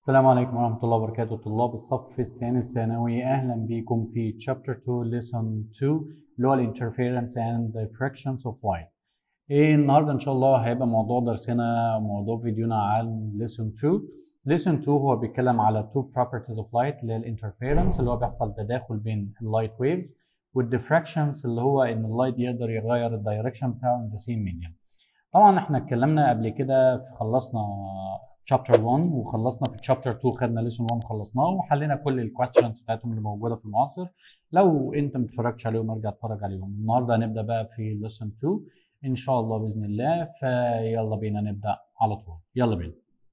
السلام عليكم ورحمة الله وبركاته طلاب الصف الثاني الثانوي أهلا بكم في Chapter 2 Lesson 2 اللي هو ال Interference and Diffractions of Light. إيه النهاردة إن شاء الله هيبقى موضوع درسنا موضوع فيديونا عن Lesson 2. Lesson 2 هو بيتكلم على two properties of light اللي هي ال Interference اللي هو بيحصل تداخل بين ال Light Waves وال Diffractions اللي هو إن اللايت يقدر يغير الدايركشن بتاعه in the same medium. طبعا احنا اتكلمنا قبل كده في خلصنا chapter 1 وخلصنا في chapter 2 خدنا lesson 1 خلصناه وحلينا كل الكويستشنز بتاعتهم اللي موجوده في المعاصر لو انت ما اتفرجتش عليهم ارجع اتفرج عليهم النهارده هنبدا بقى في lesson 2 ان شاء الله باذن الله فيلا بينا نبدا على طول يلا بينا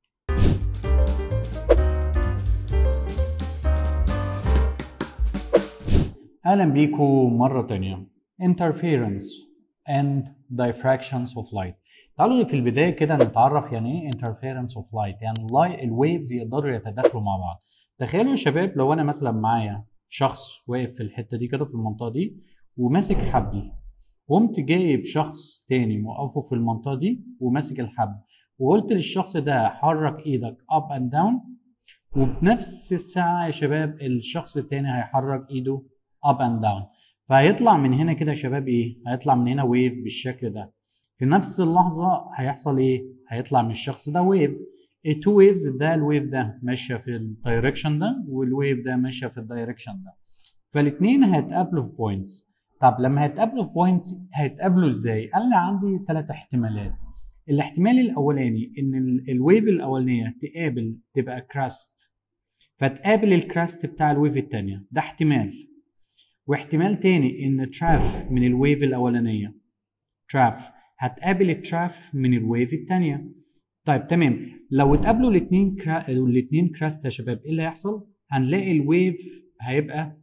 اهلا بيكم مره تانية interference and diffractions of light تعالوا في البدايه كده نتعرف يعني ايه interference of light يعني اللايت الويفز يقدروا يتداخلوا مع بعض تخيلوا يا شباب لو انا مثلا معايا شخص واقف في الحته دي كده في المنطقه دي وماسك حبل وقمت جايب شخص تاني موقفه في المنطقه دي وماسك الحبل وقلت للشخص ده حرك ايدك up and down وبنفس الساعه يا شباب الشخص التاني هيحرك ايده up and down فهيطلع من هنا كده يا شباب ايه هيطلع من هنا ويف بالشكل ده في نفس اللحظة هيحصل ايه؟ هيطلع من الشخص ده ويف التو ويفز ده الويف ده ماشية في الدايركشن ده والويف ده ماشية في الدايركشن ده فالاثنين هيتقابلوا في بوينتس طب لما هيتقابلوا في بوينتس هيتقابلوا ازاي؟ قال لي عندي ثلاث احتمالات الاحتمال الاولاني ان الويف الاولانية تقابل تبقى كراست فتقابل الكراست بتاع الويف الثانية ده احتمال واحتمال تاني ان تراف من الويف الاولانية تراف هتقابل التراف من الويف الثانيه طيب تمام لو اتقابلوا الاثنين كرا... الاثنين كراست يا شباب ايه اللي هيحصل هنلاقي الويف هيبقى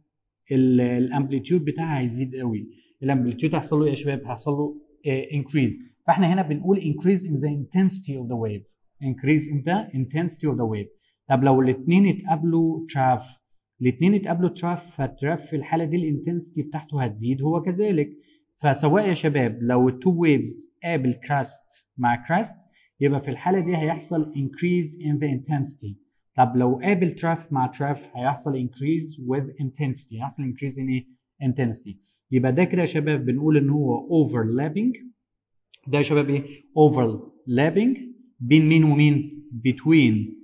الامبليتيود بتاعها هيزيد قوي الامبليتيود هيحصل له ايه يا شباب هيحصل له انكريز فاحنا هنا بنقول increase in the intensity of the wave increase in the intensity of the wave طب لو الاثنين اتقابلوا تراف الاثنين اتقابلوا تراف فالتراف في الحاله دي الانتنسيتي بتاعته هتزيد هو كذلك فسواء يا شباب لو التو ويفز قابل كراست مع كراست يبقى في الحاله دي هيحصل increase in the intensity طب لو قابل تراف مع تراف هيحصل increase with intensity هيحصل increase in ايه intensity يبقى ده كده يا شباب بنقول ان هو overlapping ده يا شباب ايه overlapping بين مين ومين between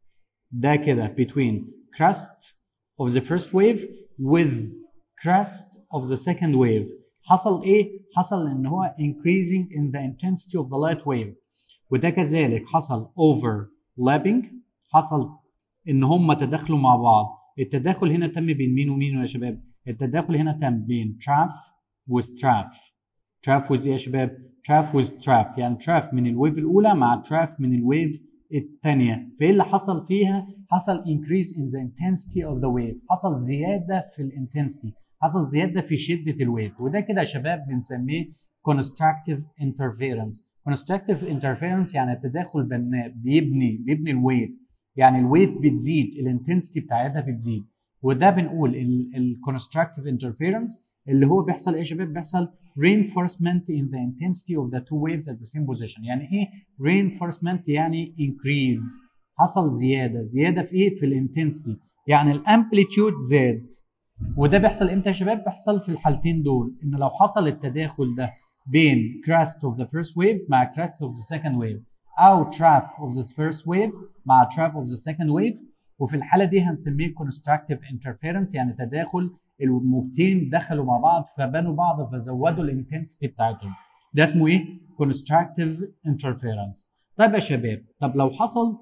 ده كده between crust of the first wave with crust of the second wave حصل ايه؟ حصل ان هو increasing in the intensity of the light wave وده كذلك حصل overlapping حصل ان هم تداخلوا مع بعض التداخل هنا تم بين مين ومين يا شباب؟ التداخل هنا تم بين تراف وستراف تراف وز يا شباب؟ تراف وستراف يعني تراف من الويف الاولى مع تراف من الويف الثانيه فايه اللي حصل فيها؟ حصل increase in the intensity of the wave حصل زياده في الانتنسيتي حصل زياده في شده الويف وده كده يا شباب بنسميه constructive interference constructive interference يعني التداخل بناء بيبني بيبني الويف يعني الويف بتزيد الانتنسيتي بتاعتها بتزيد وده بنقول الكونستراكتيف interference اللي هو بيحصل ايه يا شباب بيحصل reinforcement in the intensity of the two waves at the same position يعني ايه reinforcement يعني increase حصل زياده زياده في ايه في الانتنسيتي يعني الامبليتيود زاد وده بيحصل امتى يا شباب؟ بيحصل في الحالتين دول ان لو حصل التداخل ده بين crest of the first wave مع crest of the second wave او trough of the first wave مع trough of the second wave وفي الحاله دي هنسميه constructive interference يعني تداخل الموجتين دخلوا مع بعض فبنوا بعض فزودوا الانتنسيتي بتاعتهم ده اسمه ايه؟ constructive interference طيب يا شباب طب لو حصل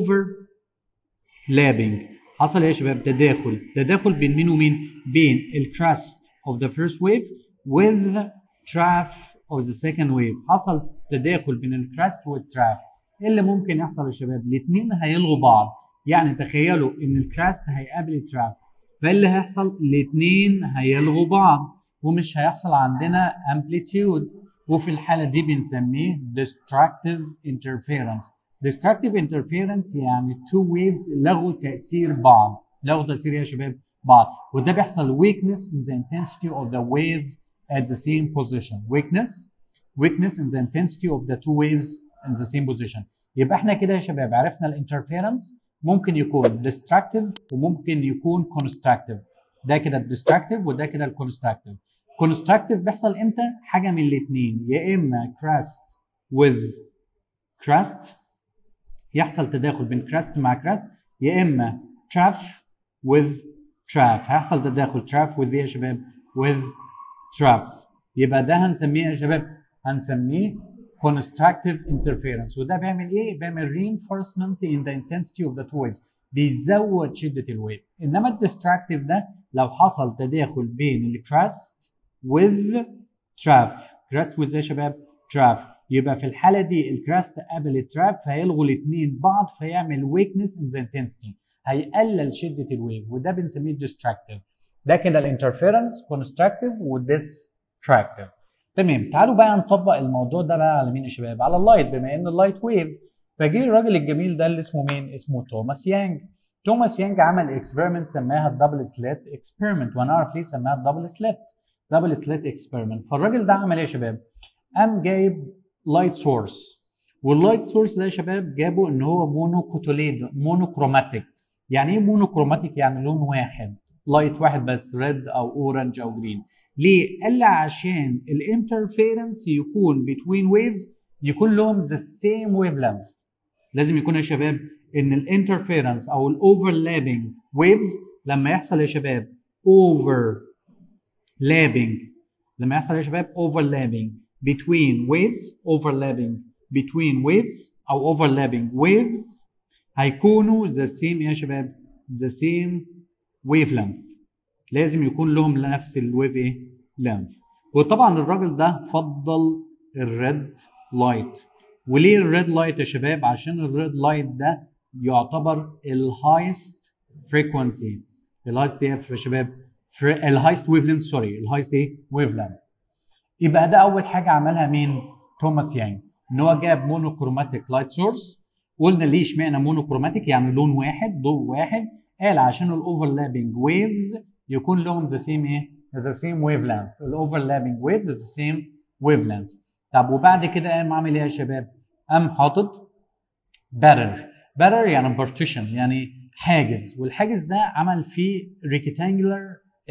overlapping حصل ايه يا شباب تداخل تداخل بين مين ومين بين الكراست of the first wave with trough of the second wave حصل تداخل بين الكراست والتراف ايه اللي ممكن يحصل يا شباب الاثنين هيلغوا بعض يعني تخيلوا ان الكراست هيقابل التراف فايه اللي هيحصل الاثنين هيلغوا بعض ومش هيحصل عندنا amplitude وفي الحاله دي بنسميه destructive interference destructive interference يعني two waves لغوا تأثير بعض لغوا تأثير يا شباب بعض وده بيحصل weakness in the intensity of the wave at the same position weakness weakness in the intensity of the two waves in the same position يبقى احنا كده يا شباب عرفنا الانترفيرنس ممكن يكون destructive وممكن يكون constructive ده كده الديستراكتيف وده كده الكونستراكتيف كونستراكتيف بيحصل امتى حاجه من الاثنين يا اما crust with crust يحصل تداخل بين crust مع crust يا اما chaff with chaff هيحصل تداخل chaff with ايه يا شباب with chaff يبقى ده هنسميه يا شباب هنسميه constructive interference وده بيعمل ايه بيعمل reinforcement in the intensity of the two waves بيزود شده الويف انما الديستراكتيف ده لو حصل تداخل بين الكراست with تراف كراست with ايه يا شباب تراف يبقى في الحاله دي الكراست قبل التراف فهيلغوا الاثنين بعض فيعمل weakness in the intensity هيقلل شده الويف وده بنسميه ديستراكتيف ده كده الانترفيرنس كونستراكتيف وديستراكتيف تمام تعالوا بقى نطبق الموضوع ده بقى على مين يا شباب على اللايت بما ان اللايت ويف فجه الراجل الجميل ده اللي اسمه مين اسمه توماس يانج توماس يانج عمل اكسبيرمنت سماها الدبل سليت اكسبيرمنت وهنعرف ليه سماها الدبل سليت دبل سليت اكسبيرمنت فالراجل ده عمل ايه يا شباب قام جايب لايت سورس واللايت سورس ده يا شباب جابه ان هو مونوكوتوليد مونوكروماتيك يعني ايه مونوكروماتيك يعني لون واحد لايت واحد بس ريد او اورنج او جرين ليه قال لي عشان الانترفيرنس يكون بين ويفز يكون لهم ذا سيم ويف لينث لازم يكون يا شباب ان الانترفيرنس او الاوفرلابنج ويفز لما يحصل يا شباب overlapping لما يحصل يا شباب overlapping between waves overlapping between waves او overlapping waves هيكونوا the same يا شباب the same wavelength لازم يكون لهم نفس الويف ايه length وطبعا الراجل ده فضل الريد لايت وليه الريد لايت يا شباب عشان الريد لايت ده يعتبر الهايست فريكونسي الهايست ايه يا شباب الهايست ويف لينث سوري الهايست ايه ويف لينث يبقى ده اول حاجه عملها مين توماس يانج ان هو جاب مونوكروماتيك لايت سورس قلنا ليه اشمعنى مونوكروماتيك يعني لون واحد ضوء واحد قال عشان الاوفرلابنج ويفز يكون لهم ذا سيم ايه ذا سيم ويف لينث الاوفرلابنج ويفز ذا سيم ويف لينث طب وبعد كده قام عامل ايه يا شباب قام حاطط بارر بارر يعني بارتيشن يعني حاجز والحاجز ده عمل فيه ريكتانجلر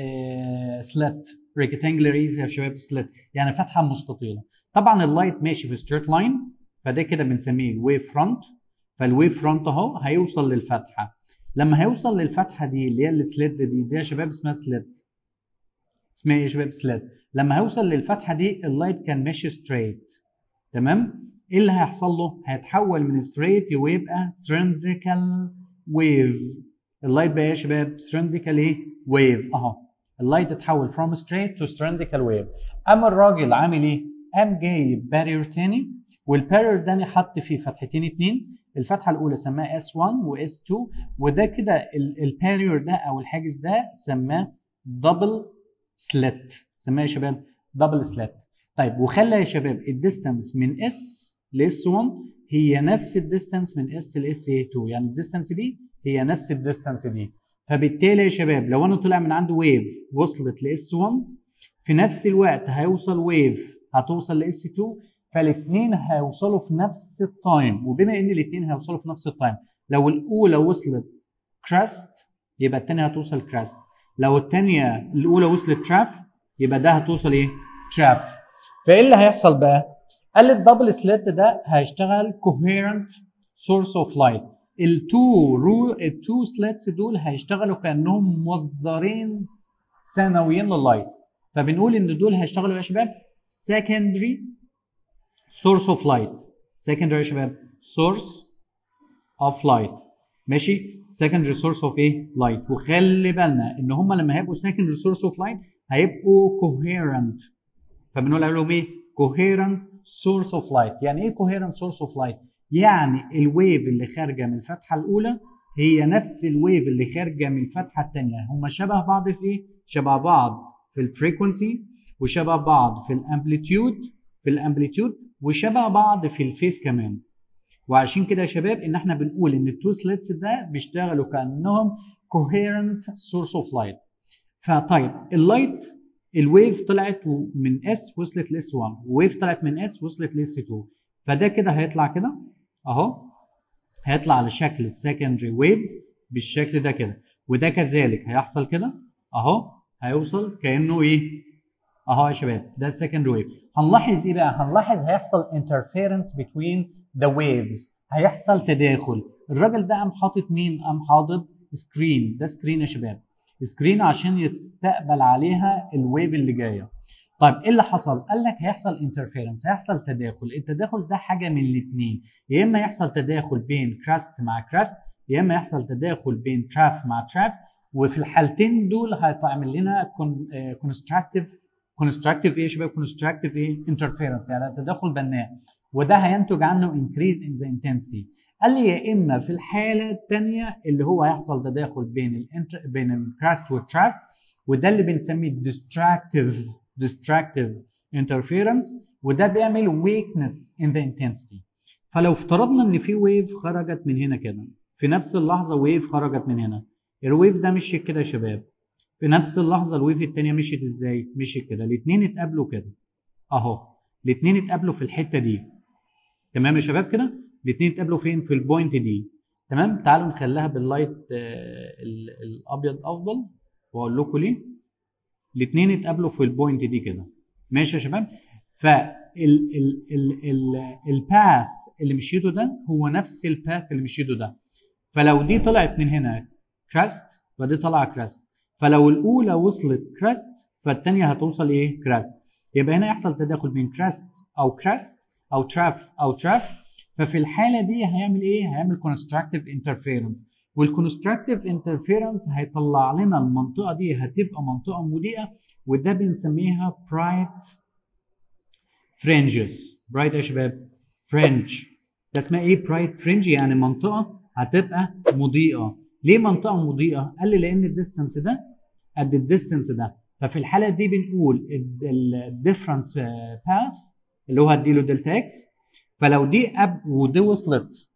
سلت ريكتانجلر ايز يا شباب سلت يعني فتحه مستطيله طبعا اللايت ماشي في ستريت لاين فده كده بنسميه ويف فرونت فالويف فرونت اهو هيوصل للفتحه لما هيوصل للفتحه دي اللي هي السلت دي دي يا شباب اسمها سلت اسمها ايه يا شباب سلت لما هيوصل للفتحه دي اللايت كان ماشي ستريت تمام ايه اللي هيحصل له؟ هيتحول من ستريت ويبقى سلندريكال ويف اللايت بقى يا شباب سلندريكال ايه؟ ويف اهو اللايت اتحول from straight to cylindrical wave اما الراجل عامل ايه؟ قام جايب بارير تاني والبارير ده حط فيه فتحتين اتنين الفتحه الاولى سماها S1 و S2 وده كده البارير ده او الحاجز ده سماه دبل سلت سماه يا شباب دبل سلت طيب وخلى يا شباب الديستانس من اس لاس 1 هي نفس الديستانس من اس لاس 2 يعني الديستانس دي هي نفس الديستانس دي فبالتالي يا شباب لو انا طلع من عنده ويف وصلت لاس 1 في نفس الوقت هيوصل ويف هتوصل لاس 2 فالاثنين هيوصلوا في نفس التايم وبما ان الاثنين هيوصلوا في نفس التايم لو الاولى وصلت كراست يبقى الثانيه هتوصل كراست لو الثانيه الاولى وصلت تراف يبقى ده هتوصل ايه تراف فايه اللي هيحصل بقى قال الدبل سليت ده هيشتغل coherent source of light التو رو التو سليتس دول هيشتغلوا كانهم مصدرين ثانويين لللايت فبنقول ان دول هيشتغلوا يا شباب secondary source of light secondary يا شباب source of light ماشي secondary source of ايه light وخلي بالنا ان هم لما هيبقوا secondary source of light هيبقوا coherent فبنقول عليهم ايه coherent source of light يعني ايه coherent source of light يعني الويف اللي خارجه من الفتحه الاولى هي نفس الويف اللي خارجه من الفتحه الثانيه هما شبه بعض في ايه شبه بعض في الفريكونسي وشبه بعض في الامبليتيود في الامبليتيود وشبه بعض في الفيس كمان وعشان كده يا شباب ان احنا بنقول ان التو سليتس ده بيشتغلوا كانهم coherent source of light فطيب اللايت الويف طلعت من اس وصلت لاس 1 وويف طلعت من اس وصلت لاس 2 فده كده هيطلع كده اهو هيطلع على شكل السكندري ويفز بالشكل ده كده وده كذلك هيحصل كده اهو هيوصل كانه ايه اهو يا شباب ده السكند ويف هنلاحظ ايه بقى هنلاحظ هيحصل interference between the waves هيحصل تداخل الراجل ده قام حاطط مين قام حاطط سكرين ده سكرين يا شباب سكرين عشان يستقبل عليها الويف اللي جايه طيب ايه اللي حصل قال لك هيحصل انترفيرنس هيحصل تداخل التداخل ده حاجه من الاثنين يا اما يحصل تداخل بين كراست مع كراست يا اما يحصل تداخل بين تراف مع تراف وفي الحالتين دول هيعمل لنا كونستراكتيف كونستراكتيف ايه يا شباب كونستراكتيف ايه انترفيرنس يعني تداخل بناء وده هينتج عنه increase in the intensity قال لي يا اما في الحاله الثانيه اللي هو هيحصل تداخل بين الانتر بين الكراست والتراف وده اللي بنسميه destructive destructive interference وده بيعمل weakness in the intensity فلو افترضنا ان في ويف خرجت من هنا كده في نفس اللحظه ويف خرجت من هنا الويف ده مشي كده يا شباب في نفس اللحظه الويف الثانيه مشيت ازاي مشيت كده الاثنين اتقابلوا كده اهو الاثنين اتقابلوا في الحته دي تمام يا شباب كده الاثنين اتقابلوا فين في البوينت دي تمام تعالوا نخليها باللايت آه الابيض افضل واقول لكم ليه الاثنين اتقابلوا في البوينت دي كده ماشي يا شباب فال الباث اللي مشيته ده هو نفس الباث اللي مشيته ده فلو دي طلعت من هنا كراست فدي طالعه كراست فلو الاولى وصلت كراست فالثانيه هتوصل ايه كراست يبقى هنا يحصل تداخل بين كراست او كراست او تراف او تراف ففي الحاله دي هيعمل ايه هيعمل كونستراكتيف انترفيرنس والكونستراكتيف انترفيرنس هيطلع لنا المنطقه دي هتبقى منطقه مضيئه وده بنسميها برايت فرنجز برايت يا شباب فرنج ده اسمها ايه برايت فرنج يعني منطقه هتبقى مضيئه ليه منطقه مضيئه قال لي لان الديستانس ده قد الديستانس ده ففي الحاله دي بنقول الديفرنس باث اللي هو هديله دلتا اكس فلو دي اب ودي وصلت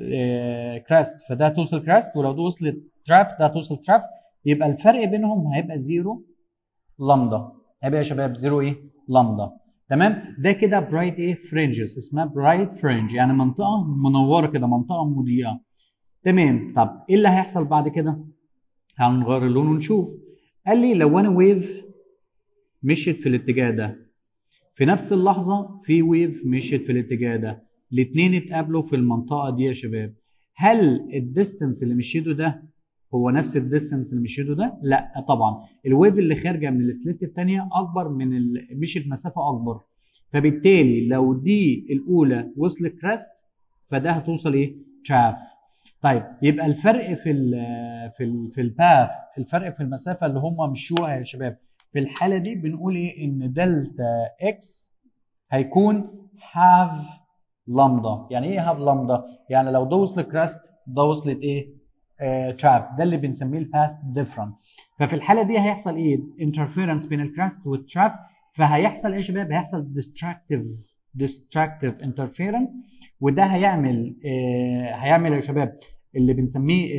كراست فده توصل كراست ولو دي وصلت تراف ده توصل تراف يبقى الفرق بينهم هيبقى زيرو لامدا هيبقى يا شباب زيرو ايه لامدا تمام ده كده برايت ايه فرنجز اسمها برايت فرنج يعني منطقه منوره كده منطقه مضيئه تمام طب ايه اللي هيحصل بعد كده تعالوا نغير اللون ونشوف قال لي لو انا ويف مشيت في الاتجاه ده في نفس اللحظه في ويف مشيت في الاتجاه ده الاثنين اتقابلوا في المنطقه دي يا شباب هل الديستنس اللي مشيته ده هو نفس الديستنس اللي مشيته ده لا طبعا الويف اللي خارجه من السليت الثانيه اكبر من ال... مشيت مسافه اكبر فبالتالي لو دي الاولى وصلت كراست فده هتوصل ايه تراف طيب يبقى الفرق في ال في ال في الباث الفرق في المسافه اللي هم مشوها يا شباب في الحاله دي بنقول ايه ان دلتا اكس هيكون هاف لامدا يعني ايه هاف لامدا يعني لو ده وصل كراست ده وصلت ايه آه تراب ده اللي بنسميه الباث ديفرنت ففي الحاله دي هيحصل ايه انترفيرنس بين الكراست والتراب فهيحصل ايه يا شباب هيحصل ديستراكتيف ديستراكتيف انترفيرنس وده هيعمل آه هيعمل يا شباب اللي بنسميه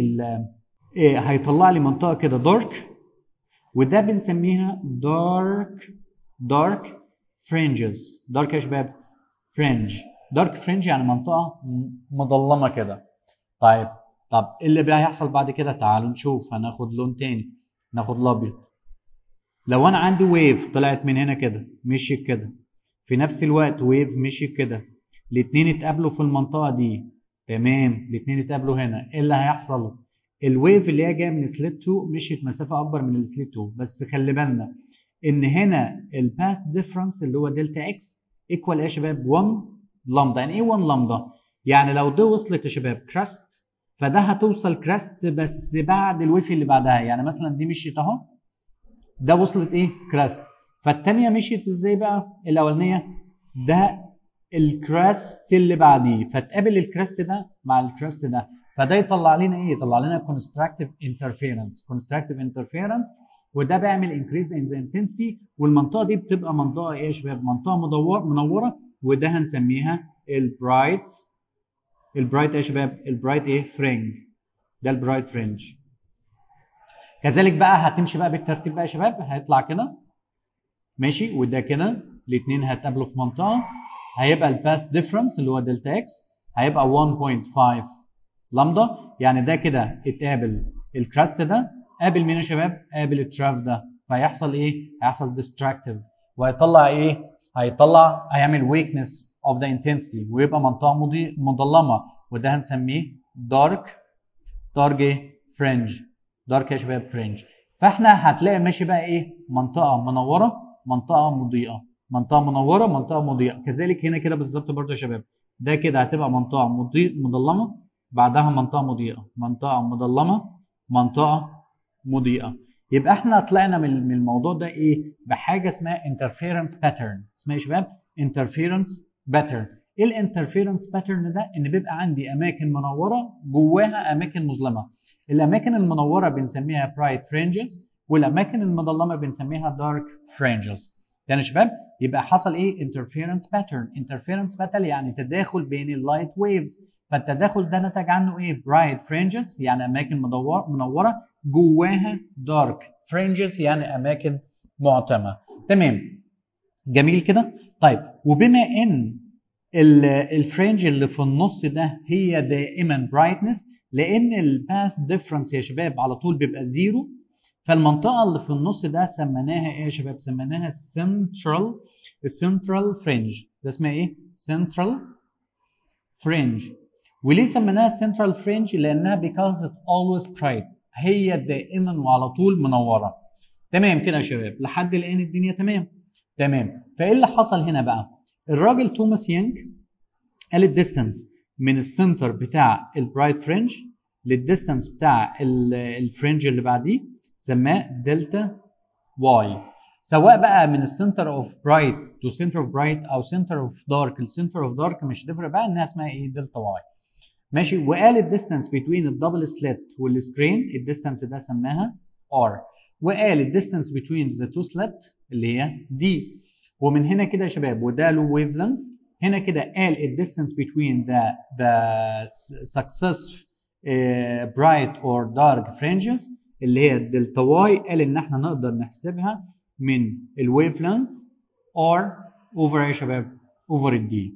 آه هيطلع لي منطقه كده دارك وده بنسميها دارك دارك فرنجز دارك يا شباب فرنج دارك فرنج يعني منطقه مظلمه كده طيب طب ايه اللي بقى هيحصل بعد كده تعالوا نشوف هناخد لون تاني ناخد الابيض لو انا عندي ويف طلعت من هنا كده مشيت كده في نفس الوقت ويف مشيت كده الاتنين اتقابلوا في المنطقه دي تمام الاتنين اتقابلوا هنا ايه اللي هيحصل الويف اللي هي جايه من سليت 2 مشيت مسافه اكبر من السليت 2 بس خلي بالنا ان هنا الباث ديفرنس اللي هو دلتا اكس ايكوال ايه يا شباب 1 لامدا يعني ايه 1 لامدا يعني لو دي وصلت يا شباب كراست فده هتوصل كراست بس بعد الويف اللي بعدها يعني مثلا دي مشيت اهو ده وصلت ايه كراست فالتانية مشيت ازاي بقى الاولانيه ده الكراست اللي بعديه فتقابل الكراست ده مع الكراست ده فده يطلع لنا ايه يطلع لنا كونستراكتيف انترفيرنس كونستراكتيف انترفيرنس وده بيعمل انكريز ان ذا انتنسيتي والمنطقه دي بتبقى منطقه ايه يا شباب منطقه مدور منوره وده هنسميها البرايت البرايت يا شباب البرايت ايه فرنج ده البرايت فرنج كذلك بقى هتمشي بقى بالترتيب بقى يا شباب هيطلع كده ماشي وده كده الاثنين هيتقابلوا في منطقه هيبقى الباث ديفرنس اللي هو دلتا اكس هيبقى 1.5 لامدا يعني ده كده اتقابل الكراست ده قابل مين يا شباب؟ قابل التراف ده فيحصل ايه؟ هيحصل ديستراكتيف وهيطلع ايه؟ هيطلع هيعمل ويكنس اوف ذا انتنسيتي ويبقى منطقه مضي... مظلمه وده هنسميه دارك دارك فرنج دارك يا شباب فرنج فاحنا هتلاقي ماشي بقى ايه؟ منطقه منوره منطقه مضيئه منطقه منوره منطقه مضيئه كذلك هنا كده بالظبط برضه يا شباب ده كده هتبقى منطقه مضيء مظلمه بعدها منطقه مضيئه منطقه مظلمه منطقه مضيئه يبقى احنا طلعنا من من الموضوع ده ايه بحاجه اسمها interference pattern اسمها ايه يا شباب interference pattern ايه الانترفيرنس باترن ده ان بيبقى عندي اماكن منوره جواها اماكن مظلمه الاماكن المنوره بنسميها bright fringes والاماكن المظلمه بنسميها dark fringes يعني يا شباب يبقى حصل ايه interference pattern interference pattern يعني تداخل بين اللايت ويفز فالتداخل ده نتج عنه ايه bright fringes يعني اماكن مدور منوره جواها dark fringes يعني اماكن معتمه تمام جميل كده طيب وبما ان الفرنج اللي في النص ده هي دائما برايتنس لان الباث ديفرنس يا شباب على طول بيبقى زيرو فالمنطقه اللي في النص ده سميناها ايه يا شباب سميناها سنترال السنترال فرنج ده اسمها ايه سنترال فرنج وليه سميناها سنترال فرنج لانها because it always bright هي دائما وعلى طول منوره تمام كده يا شباب لحد الان الدنيا تمام تمام فايه اللي حصل هنا بقى الراجل توماس يانج قال الديستانس من السنتر بتاع البرايت فرنج للديستانس بتاع الفرنج اللي بعديه سماه دلتا واي سواء بقى من السنتر اوف برايت تو سنتر اوف برايت او سنتر اوف دارك السنتر اوف دارك مش هتفرق بقى انها اسمها ايه دلتا واي ماشي وقال الديستانس بين الدبل سليت والسكرين الديستانس ده سماها ار وقال الديستانس بين ذا تو سليت اللي هي دي ومن هنا كده يا شباب وده له ويف لينث هنا كده قال الديستانس between the the successive uh, bright or dark fringes اللي هي الدلتا واي قال ان احنا نقدر نحسبها من الويف لينث or over يا شباب over الدي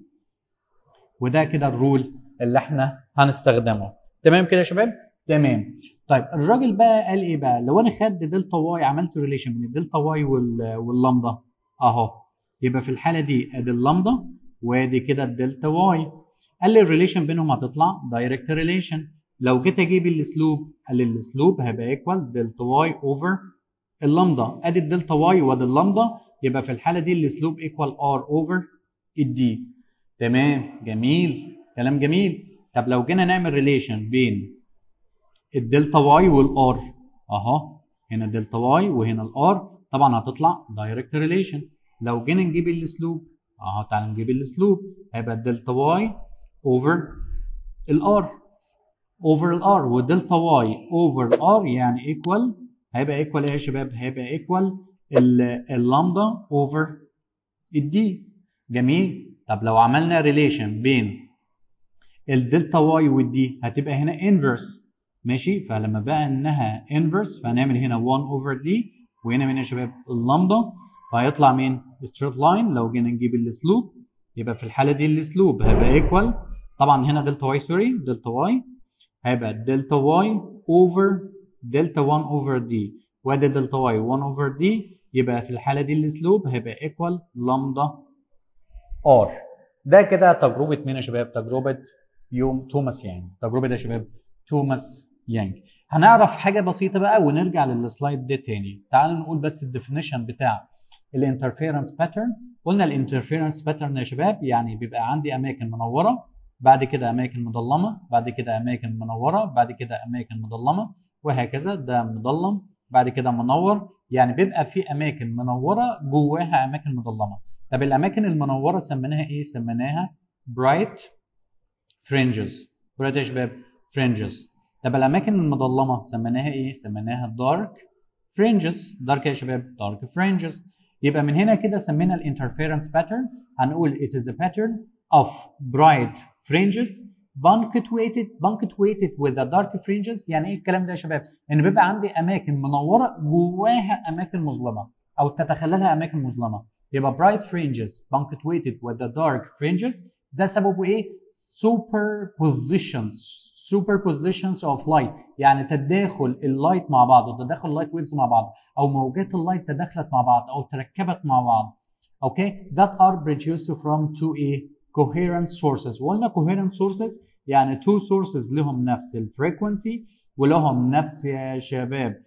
وده كده الرول اللي احنا هنستخدمه تمام كده يا شباب تمام طيب الراجل بقى قال ايه بقى لو انا خدت دلتا واي عملت ريليشن بين الدلتا واي واللامدا اهو يبقى في الحاله دي ادي اللامدا وادي كده الدلتا واي قال لي الريليشن بينهم هتطلع دايركت ريليشن لو جيت اجيب السلوب قال لي السلوب هيبقى ايكوال دلتا واي اوفر اللامدا ادي الدلتا واي وادي اللامدا يبقى في الحاله دي السلوب ايكوال ار اوفر الدي تمام جميل كلام جميل طب لو جينا نعمل ريليشن بين الدلتا واي والار اهو هنا الدلتا واي وهنا الار طبعا هتطلع دايركت ريليشن لو جينا نجيب السلوب اهو تعالى نجيب السلوب هيبقى الدلتا واي اوفر الار اوفر الار والدلتا واي اوفر الار يعني ايكوال هيبقى ايكوال ايه يا شباب هيبقى ايكوال اللامدا اوفر الدي جميل طب لو عملنا ريليشن بين الدلتا واي والدي هتبقى هنا انفرس ماشي فلما بقى انها انفرس فهنعمل هنا 1 اوفر دي وهنا مين يا شباب اللامدا فهيطلع مين ستريت لاين لو جينا نجيب السلوب يبقى في الحاله دي السلوب هيبقى ايكوال طبعا هنا دلتا واي سوري دلتا واي هيبقى دلتا واي اوفر دلتا 1 اوفر دي وادي دلتا واي 1 اوفر دي يبقى في الحاله دي السلوب هيبقى ايكوال لامدا ار ده كده تجربه مين يا شباب تجربه يوم توماس يانج تجربه يا شباب توماس يانج هنعرف حاجه بسيطه بقى ونرجع للسلايد ده تاني تعالوا نقول بس الديفينيشن بتاع الانترفيرنس باترن قلنا الانترفيرنس باترن يا شباب يعني بيبقى عندي اماكن منوره بعد كده اماكن مظلمه بعد كده اماكن منوره بعد كده اماكن مظلمه وهكذا ده مظلم بعد كده منور يعني بيبقى في اماكن منوره جواها اماكن مظلمه طب الاماكن المنوره سميناها ايه سميناها برايت فرنجز برايت يا شباب فرنجز طب الاماكن المظلمه سميناها ايه سميناها دارك فرنجز دارك يا شباب دارك فرنجز يبقى من هنا كده سمينا الانترفيرنس باترن هنقول it is a pattern of bright fringes punctuated punctuated with the dark fringes يعني ايه الكلام ده يا شباب؟ ان بيبقى عندي اماكن منوره جواها اماكن مظلمه او تتخللها اماكن مظلمه يبقى bright fringes punctuated with the dark fringes ده سببه ايه؟ superposition superpositions of light يعني تداخل اللايت مع بعض وتداخل اللايت ويفز مع بعض او موجات اللايت تداخلت مع بعض او تركبت مع بعض اوكي that are produced from two a coherent sources وقلنا coherent sources يعني two sources لهم نفس الفريكونسي ولهم نفس يا شباب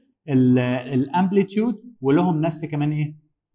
الامبليتيود ولهم نفس كمان ايه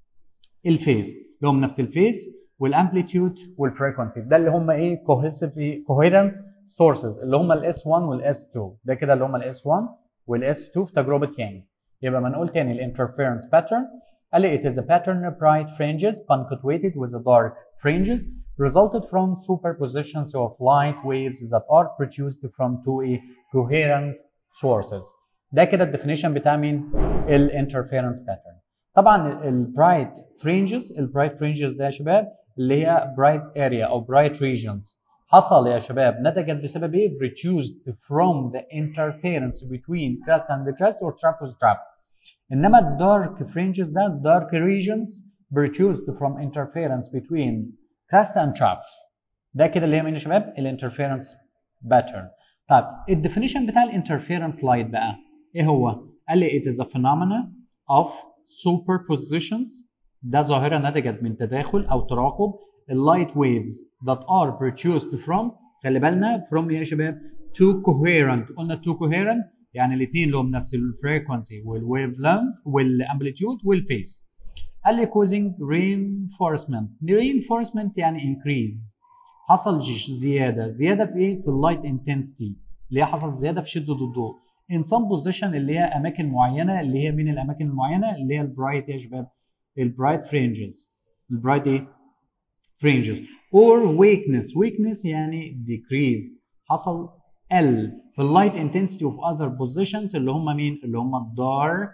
الفيز لهم نفس الفيز والامبليتيود والفريكونسي ده اللي هم ايه cohesive coherent sources اللي هم الاس 1 والاس 2 ده كده اللي هم الاس 1 والاس 2 في تجربه يانج يبقى ما نقول تاني الانترفيرنس باترن قال لي it is a pattern of bright fringes punctuated with the dark fringes resulted from superpositions of light waves that are produced from two coherent sources ده كده الديفينيشن بتاع مين الانترفيرنس باترن طبعا البرايت فرينجز البرايت فرينجز ده يا شباب اللي هي برايت اريا او برايت ريجنز حصل يا شباب نتجت بسبب ايه produced from the interference between crust and the crust or trap with trap انما الدارك فرينجز ده dark regions produced from interference between crust and trap ده كده اللي هي مين يا شباب الانترفيرنس باترن طيب الديفينيشن بتاع الانترفيرنس لايت بقى ايه هو قال لي it is a phenomena of superpositions ده ظاهره نتجت من تداخل او تراكب اللايت waves that are produced from خلي بالنا from ايه يا شباب two coherent قلنا two coherent يعني الاثنين لهم نفس الفريكونسي والويف لينث والامبليتيود والفيس قال لي causing reinforcement reinforcement يعني increase حصل زياده زياده في ايه في اللايت انتنسيتي اللي هي حصل زياده في شده الضوء in some position اللي هي اماكن معينه اللي هي من الاماكن المعينه اللي هي البرايت يا شباب البرايت فرينجز البرايت ايه فرينجز or weakness weakness يعني decrease حصل قل في اللايت intensity of other positions اللي هم مين اللي هم الدارك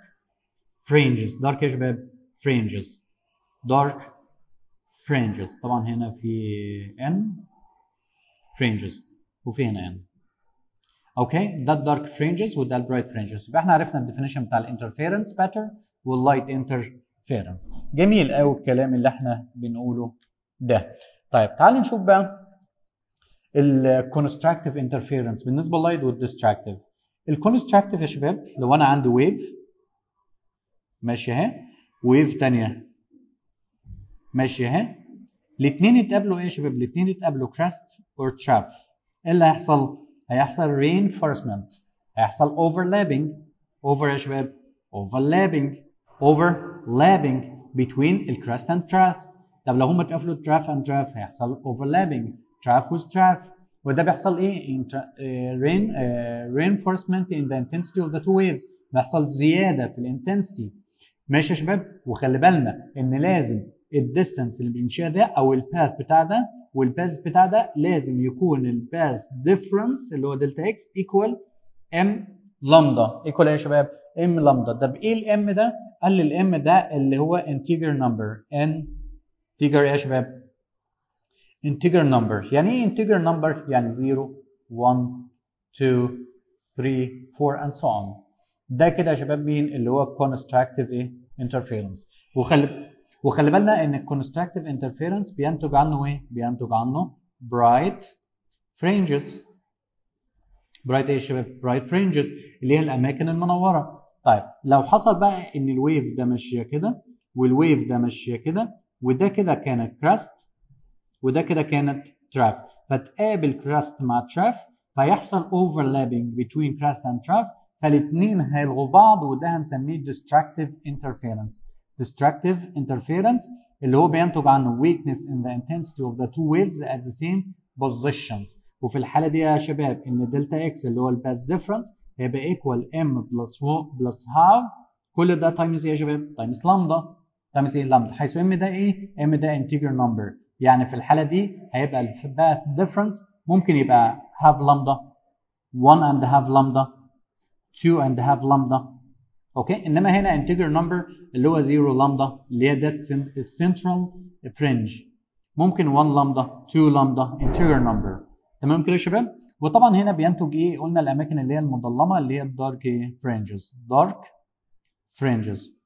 فرينجز دارك يا شباب فرينجز دارك فرينجز طبعا هنا في n فرينجز وفي هنا n اوكي ده الدارك فرينجز وده البرايت فرينجز يبقى احنا عرفنا الديفينيشن بتاع الانترفيرنس باترن واللايت انترفيرنس جميل قوي الكلام اللي احنا بنقوله ده طيب تعال نشوف بقى الكونستراكتيف انترفيرنس بالنسبه لللايت والديستراكتيف الكونستراكتيف يا شباب لو انا عندي ويف ماشي اهي ويف ثانيه ماشي اهي الاثنين يتقابلوا ايه يا شباب الاثنين يتقابلوا كراست اور تراف ايه اللي هيحصل هيحصل reinforcement هيحصل overlapping over يا شباب overlapping overlapping between الكراست and trust طب لو هم اتقفلوا تراف and تراف هيحصل overlapping تراف with تراف وده بيحصل ايه uh, rain, uh, reinforcement in the intensity of the two waves بيحصل زياده في الانتنسيتي ماشي يا شباب وخلي بالنا ان لازم الديستانس اللي بيمشيها ده او الباث بتاع ده والباث بتاع ده لازم يكون الباث ديفرنس اللي هو دلتا اكس ايكوال ام لامدا ايكوال ايه يا شباب ام لامدا طب ايه الام ده قال لي الام ده اللي هو انتجر نمبر ان انتجر ايه يا شباب انتجر نمبر يعني ايه انتجر نمبر يعني 0 1 2 3 4 and so on ده كده يا شباب مين اللي هو كونستراكتيف ايه انترفيرنس وخلي وخلي بالنا ان الكونستراكتيف انترفيرنس بينتج عنه ايه بينتج عنه برايت فرينجز برايت ايه يا شباب برايت فرينجز اللي هي الاماكن المنوره طيب لو حصل بقى ان الويف ده ماشيه كده والويف ده ماشيه كده وده كده كانت كراست وده كده كانت تراف فتقابل كراست مع تراف فيحصل overlapping between crust and trough فالاثنين هيلغوا بعض وده هنسميه destructive interference destructive interference اللي هو بينتج عنه weakness in the intensity of the two waves at the same positions وفي الحالة دي يا شباب ان دلتا اكس اللي هو الباس ديفرنس هيبقى ايكوال ام بلس بلس هاف كل ده تايمز ايه يا شباب؟ تايمز لامدا تايمز ايه لامدا حيث ام ده ايه؟ ام ده انتجر نمبر يعني في الحالة دي هيبقى الباث ديفرنس ممكن يبقى هاف لامدا 1 and half lambda 2 and half lambda اوكي انما هنا انتجر نمبر اللي هو 0 لامدا اللي هي ده السنترال فرنج ممكن 1 لامدا 2 لامدا انتجر نمبر تمام كده يا شباب وطبعا هنا بينتج ايه قلنا الاماكن اللي هي المظلمه اللي هي الدارك فرنجز دارك فرنجز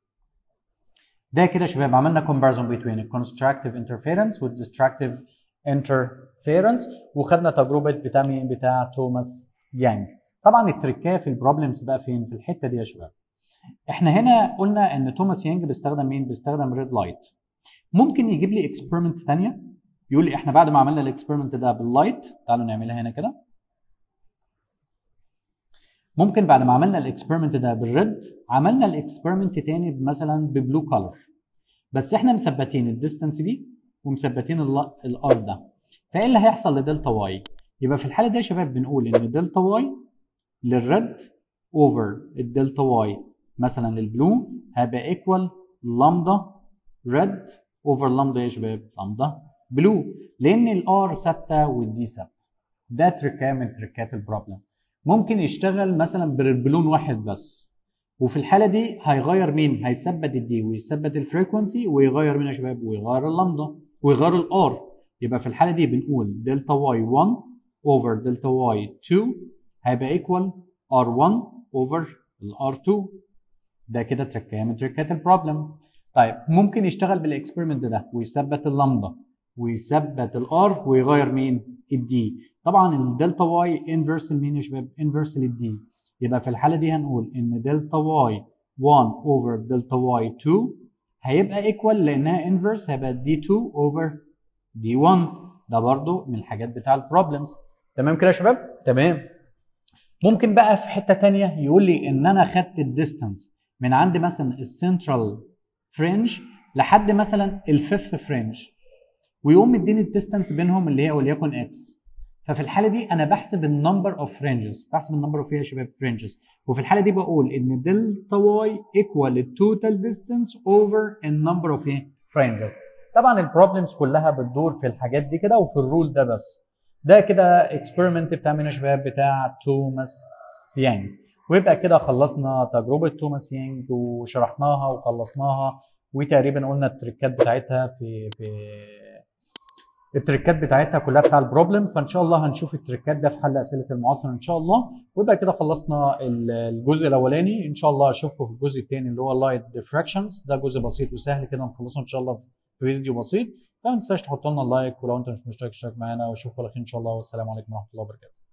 ده كده يا شباب عملنا comparison between a constructive interference with destructive interference وخدنا تجربه بتاع مين بتاع توماس يانج طبعا التركايه في البروبلمز بقى فين في الحته دي يا شباب احنا هنا قلنا ان توماس يانج بيستخدم مين بيستخدم ريد لايت ممكن يجيب لي اكسبيرمنت ثانيه يقول لي احنا بعد ما عملنا الاكسبيرمنت ده باللايت تعالوا نعملها هنا كده ممكن بعد ما عملنا الاكسبيرمنت ده بالريد عملنا الاكسبيرمنت تاني مثلا ببلو كولر بس احنا مثبتين الديستانس دي ومثبتين الار ده فايه اللي هيحصل لدلتا واي يبقى في الحاله دي يا شباب بنقول ان دلتا واي للريد اوفر الدلتا واي مثلا للبلو هيبقى ايكوال لامدا ريد اوفر لامدا يا شباب لامدا بلو لان الار ثابته والدي ثابته ده تركايه من تركات البروبلم ممكن يشتغل مثلا بلون واحد بس وفي الحاله دي هيغير مين هيثبت الدي ويثبت الفريكونسي ويغير مين يا شباب ويغير اللامدا ويغير الار يبقى في الحاله دي بنقول دلتا واي 1 اوفر دلتا واي 2 هيبقى ايكوال ار1 اوفر الار2 ده كده تركايه من تركات البروبلم طيب ممكن يشتغل بالاكسبيرمنت ده ويثبت اللامدا ويثبت الار ويغير مين الدي طبعا الدلتا واي انفرس لمين يا شباب انفرس للدي يبقى في الحاله دي هنقول ان دلتا واي 1 اوفر دلتا واي 2 هيبقى ايكوال لانها انفرس هيبقى دي 2 اوفر دي 1 ده برضو من الحاجات بتاع البروبلمز تمام كده يا شباب تمام ممكن بقى في حته تانية يقول لي ان انا خدت الديستانس من عند مثلا السنترال فرنج لحد مثلا الفيفث فرنج ويقوم مديني الديستانس بينهم اللي هي وليكن اكس ففي الحاله دي انا بحسب النمبر اوف فرنجز بحسب النمبر اوف ايه يا شباب فرنجز وفي الحاله دي بقول ان دلتا واي ايكوال التوتال ديستانس اوفر النمبر اوف ايه فرنجز طبعا البروبلمز كلها بتدور في الحاجات دي كده وفي الرول ده بس ده كده اكسبيرمنت بتاع مين يا شباب بتاع توماس يانج ويبقى كده خلصنا تجربه توماس يانج وشرحناها وخلصناها وتقريبا قلنا التريكات بتاعتها في في التريكات بتاعتها كلها بتاع البروبلم فان شاء الله هنشوف التريكات ده في حل اسئله المعاصر ان شاء الله ويبقى كده خلصنا الجزء الاولاني ان شاء الله اشوفكم في الجزء الثاني اللي هو اللايت ديفراكشنز ده جزء بسيط وسهل كده نخلصه ان شاء الله في فيديو بسيط فما تنساش تحطوا لنا اللايك ولو انت مش مشترك اشترك معانا واشوفكم على خير ان شاء الله والسلام عليكم ورحمه الله وبركاته